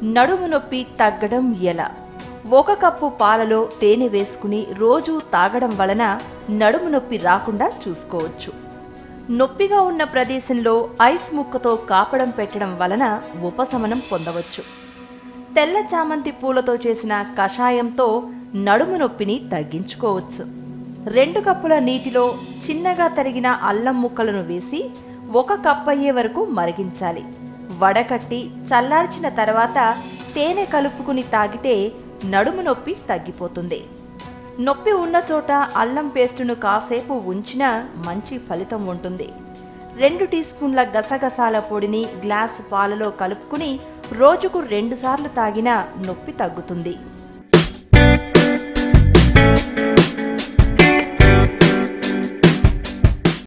నడుము నొప్పి తగ్గడం ఎలా ఒక కప్పు పాలలో తేనె వేసుకుని రోజూ తాగడం వలన నడుము నొప్పి రాకుండా చూసుకోవచ్చు నొప్పిగా ఉన్న ప్రదేశంలో ఐస్ ముక్కతో కాపడం పెట్టడం వలన ఉపశమనం పొందవచ్చు తెల్ల చామంతి పూలతో చేసిన కషాయంతో నడుము నొప్పిని తగ్గించుకోవచ్చు రెండు కప్పుల నీటిలో చిన్నగా తరిగిన అల్లం ముక్కలను వేసి ఒక కప్ అయ్యే వరకు మరిగించాలి వడకట్టి చల్లార్చిన తర్వాత తేనె కలుపుకుని తాగితే నడుము నొప్పి తగ్గిపోతుంది నొప్పి ఉన్న చోట అల్లం పేస్టును కాసేపు ఉంచినా మంచి ఫలితం ఉంటుంది రెండు టీ స్పూన్ల గసగసాల పొడిని గ్లాస్ పాలలో కలుపుకుని రోజుకు రెండుసార్లు తాగినా నొప్పి తగ్గుతుంది